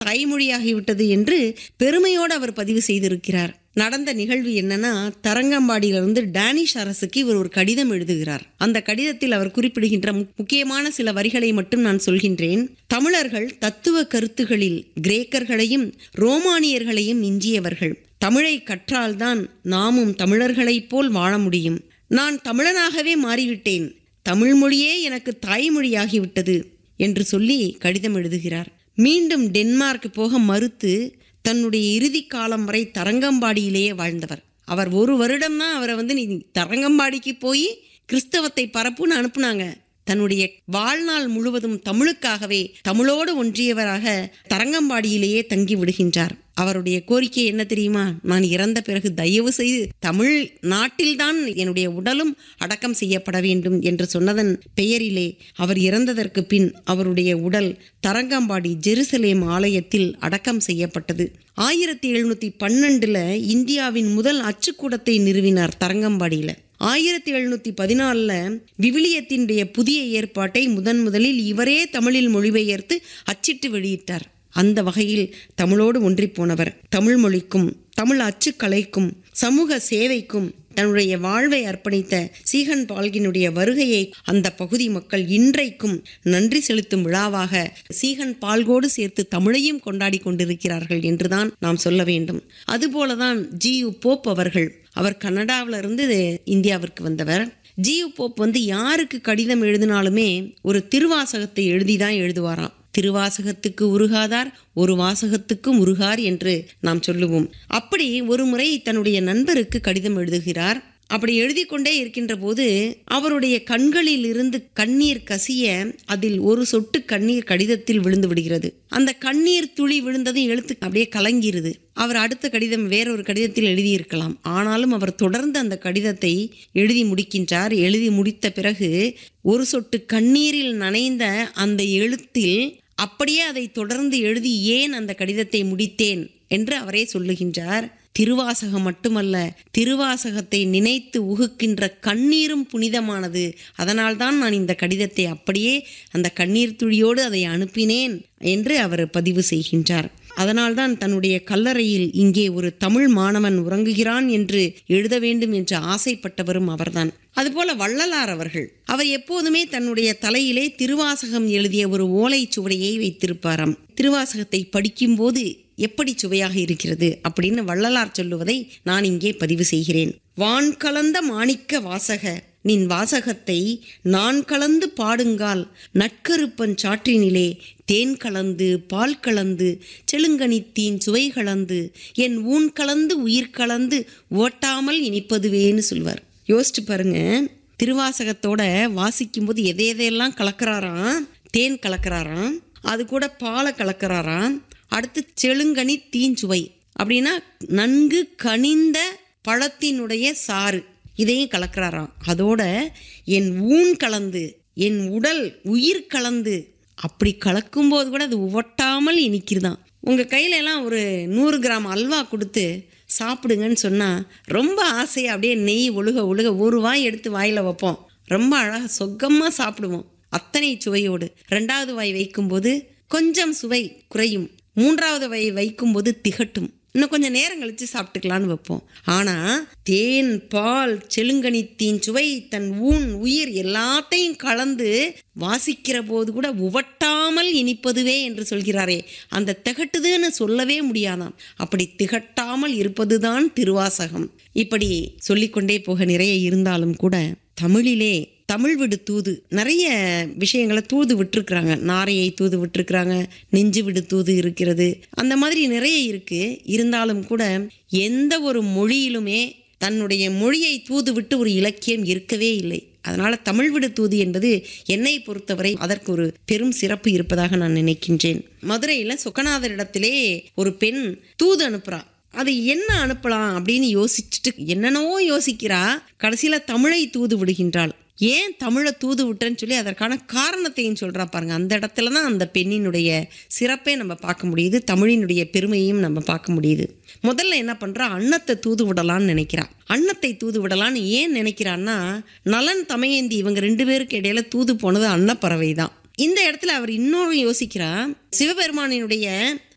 தாய்மொழியாகிவிட்டது என்று பெருமையோடு அவர் பதிவு செய்திருக்கிறார் நடந்த நிகழ்வு என்னன்னா தரங்கம்பாடியிலிருந்து டேனிஷ் அரசுக்கு இவர் ஒரு கடிதம் எழுதுகிறார் அந்த கடிதத்தில் அவர் குறிப்பிடுகின்ற மு- முக்கியமான சில வரிகளை மட்டும் நான் சொல்கின்றேன் தமிழர்கள் தத்துவ கருத்துகளில் கிரேக்கர்களையும் ரோமானியர்களையும் மிஞ்சியவர்கள் தமிழை கற்றால்தான் நாமும் தமிழர்களைப் போல் வாழ முடியும் நான் தமிழனாகவே மாறிவிட்டேன் தமிழ் மொழியே எனக்கு தாய்மொழியாகிவிட்டது என்று சொல்லி கடிதம் எழுதுகிறார் மீண்டும் டென்மார்க் போக மறுத்து தன்னுடைய இறுதி காலம் வரை தரங்கம்பாடியிலேயே வாழ்ந்தவர் அவர் ஒரு வருடம் தான் அவரை வந்து நீ தரங்கம்பாடிக்கு போய் கிறிஸ்தவத்தை பரப்புன்னு அனுப்புனாங்க தன்னுடைய வாழ்நாள் முழுவதும் தமிழுக்காகவே தமிழோடு ஒன்றியவராக தரங்கம்பாடியிலேயே தங்கி விடுகின்றார் அவருடைய கோரிக்கை என்ன தெரியுமா நான் இறந்த பிறகு தயவு செய்து தமிழ் நாட்டில்தான் என்னுடைய உடலும் அடக்கம் செய்யப்பட வேண்டும் என்று சொன்னதன் பெயரிலே அவர் இறந்ததற்கு பின் அவருடைய உடல் தரங்கம்பாடி ஜெருசலேம் ஆலயத்தில் அடக்கம் செய்யப்பட்டது ஆயிரத்தி எழுநூத்தி பன்னெண்டுல இந்தியாவின் முதல் அச்சுக்கூடத்தை நிறுவினார் தரங்கம்பாடியில ஆயிரத்தி எழுநூத்தி பதினாலில் விவிலியத்தினுடைய புதிய ஏற்பாட்டை முதன் முதலில் இவரே தமிழில் மொழிபெயர்த்து அச்சிட்டு வெளியிட்டார் அந்த வகையில் தமிழோடு ஒன்றிப் போனவர் தமிழ் மொழிக்கும் தமிழ் அச்சுக்கலைக்கும் சமூக சேவைக்கும் தன்னுடைய வாழ்வை அர்ப்பணித்த சீகன் பால்கினுடைய வருகையை அந்த பகுதி மக்கள் இன்றைக்கும் நன்றி செலுத்தும் விழாவாக சீகன் பால்கோடு சேர்த்து தமிழையும் கொண்டாடி கொண்டிருக்கிறார்கள் என்றுதான் நாம் சொல்ல வேண்டும் அதுபோலதான் ஜியு போப் அவர்கள் அவர் கனடாவில இருந்து இந்தியாவிற்கு வந்தவர் ஜியு போப் வந்து யாருக்கு கடிதம் எழுதினாலுமே ஒரு திருவாசகத்தை எழுதி தான் எழுதுவாராம் திருவாசகத்துக்கு உருகாதார் ஒரு வாசகத்துக்கும் உருகார் என்று நாம் சொல்லுவோம் அப்படி ஒரு முறை தன்னுடைய நண்பருக்கு கடிதம் எழுதுகிறார் அப்படி எழுதி கொண்டே இருக்கின்ற போது அவருடைய கண்களில் இருந்து கண்ணீர் கசிய அதில் ஒரு சொட்டு கண்ணீர் கடிதத்தில் விழுந்து விடுகிறது அந்த கண்ணீர் துளி விழுந்ததும் எழுத்து அப்படியே கலங்கிருது அவர் அடுத்த கடிதம் வேறொரு கடிதத்தில் எழுதியிருக்கலாம் ஆனாலும் அவர் தொடர்ந்து அந்த கடிதத்தை எழுதி முடிக்கின்றார் எழுதி முடித்த பிறகு ஒரு சொட்டு கண்ணீரில் நனைந்த அந்த எழுத்தில் அப்படியே அதை தொடர்ந்து எழுதி ஏன் அந்த கடிதத்தை முடித்தேன் என்று அவரே சொல்லுகின்றார் திருவாசகம் மட்டுமல்ல திருவாசகத்தை நினைத்து உகுக்கின்ற கண்ணீரும் புனிதமானது அதனால்தான் நான் இந்த கடிதத்தை அப்படியே அந்த கண்ணீர் துளியோடு அதை அனுப்பினேன் என்று அவர் பதிவு செய்கின்றார் அதனால்தான் தன்னுடைய கல்லறையில் இங்கே ஒரு தமிழ் மாணவன் உறங்குகிறான் என்று எழுத வேண்டும் என்று ஆசைப்பட்டவரும் அவர்தான் அதுபோல வள்ளலார் அவர்கள் அவர் எப்போதுமே தன்னுடைய தலையிலே திருவாசகம் எழுதிய ஒரு ஓலைச் சுவடையை வைத்திருப்பாராம் திருவாசகத்தை படிக்கும்போது எப்படி சுவையாக இருக்கிறது அப்படின்னு வள்ளலார் சொல்லுவதை நான் இங்கே பதிவு செய்கிறேன் வான் கலந்த மாணிக்க வாசக நின் வாசகத்தை நான் கலந்து பாடுங்கால் நட்கருப்பன் சாற்றினிலே தேன் கலந்து பால் கலந்து செழுங்கனித்தீன் சுவை கலந்து என் ஊன் கலந்து உயிர் கலந்து ஓட்டாமல் இனிப்பதுவேன்னு சொல்வார் யோசிச்சு பாருங்க திருவாசகத்தோட வாசிக்கும்போது எதை எதையெல்லாம் கலக்கிறாராம் தேன் கலக்கிறாராம் அது கூட பாலை கலக்கிறாராம் அடுத்து செழுங்கனி தீஞ்சுவை அப்படின்னா நன்கு கனிந்த பழத்தினுடைய சாறு இதையும் கலக்கிறாராம் அதோட என் ஊன் கலந்து என் உடல் உயிர் கலந்து அப்படி கலக்கும்போது கூட அது ஒட்டாமல் இனிக்கிறதாம் உங்கள் கையில எல்லாம் ஒரு நூறு கிராம் அல்வா கொடுத்து சாப்பிடுங்கன்னு சொன்னால் ரொம்ப ஆசையாக அப்படியே நெய் ஒழுக ஒழுக ஒரு வாய் எடுத்து வாயில் வைப்போம் ரொம்ப அழகாக சொக்கமாக சாப்பிடுவோம் அத்தனை சுவையோடு ரெண்டாவது வாய் வைக்கும்போது கொஞ்சம் சுவை குறையும் மூன்றாவது வாய் வைக்கும்போது திகட்டும் இன்னும் கொஞ்சம் நேரம் கழித்து சாப்பிட்டுக்கலான்னு வைப்போம் ஆனால் தேன் பால் செழுங்கனித்தீன் சுவை தன் ஊன் உயிர் எல்லாத்தையும் கலந்து வாசிக்கிற போது கூட உவட்டாமல் இனிப்பதுவே என்று சொல்கிறாரே அந்த திகட்டுதுன்னு சொல்லவே முடியாதாம் அப்படி திகட்டாமல் இருப்பதுதான் திருவாசகம் இப்படி சொல்லிக்கொண்டே போக நிறைய இருந்தாலும் கூட தமிழிலே தமிழ் விடு தூது நிறைய விஷயங்களை தூது விட்டுருக்குறாங்க நாரையை தூது விட்டுருக்குறாங்க நெஞ்சு விடு தூது இருக்கிறது அந்த மாதிரி நிறைய இருக்கு இருந்தாலும் கூட எந்த ஒரு மொழியிலுமே தன்னுடைய மொழியை தூது விட்டு ஒரு இலக்கியம் இருக்கவே இல்லை அதனால தமிழ் விடு தூது என்பது என்னை பொறுத்தவரை அதற்கு ஒரு பெரும் சிறப்பு இருப்பதாக நான் நினைக்கின்றேன் மதுரையில் சொக்கநாதரிடத்திலே ஒரு பெண் தூது அனுப்புறா அது என்ன அனுப்பலாம் அப்படின்னு யோசிச்சுட்டு என்னென்னவோ யோசிக்கிறா கடைசியில் தமிழை தூது விடுகின்றாள் ஏன் தமிழை தூது விட்டுறேன்னு சொல்லி அதற்கான காரணத்தையும் சொல்கிறா பாருங்க அந்த இடத்துல தான் அந்த பெண்ணினுடைய சிறப்பை நம்ம பார்க்க முடியுது தமிழினுடைய பெருமையும் நம்ம பார்க்க முடியுது முதல்ல என்ன பண்ணுறா அன்னத்தை தூது விடலான்னு நினைக்கிறா அன்னத்தை தூது விடலான்னு ஏன் நினைக்கிறான்னா நலன் தமையந்தி இவங்க ரெண்டு பேருக்கு இடையில தூது போனது அன்னப்பறவை தான் இந்த இடத்துல அவர் இன்னொரு யோசிக்கிறா சிவபெருமானினுடைய